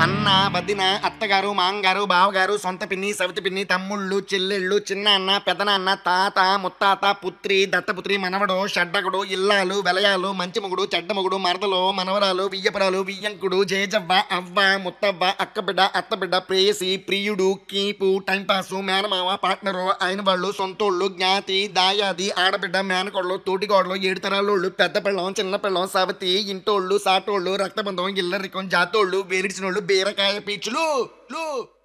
అన్న వదిన అత్తగారు మాంగారు బావగారు సొంత పిన్ని సవితి పిన్ని తమ్ముళ్ళు చెల్లెళ్ళు చిన్న అన్న పెదనాన్న తాత ముత్తాత పుత్రి దత్తపుత్రి మనవడు షడ్డకుడు ఇల్లాలు వెలయాలు మంచి మొగుడు చెడ్డ మొగుడు మరదలు మనవరాలు వియ్యపురాలు వియ్యంకుడు జేజవ్వ అవ్వ ముత్తవ్వ అక్కబిడ్డ అత్తబిడ్డ ప్రేయసి ప్రియుడు కీపు టైంపాసు మేనమామ పార్ట్నరు అయిన వాళ్ళు సొంతోళ్ళు జ్ఞాతి దాయాది ఆడబిడ్డ మేనకోళ్ళు తోటికోడలు ఏడు తరాలోళ్ళు పెద్ద పిల్లం చిన్న పిల్లం సవతి ఇంటోళ్ళు సాటోళ్ళు రక్తబంధం ఇల్లరికం జాతోళ్ళు వేరిడిచినోళ్ళు బీరకాయ పీచులు లు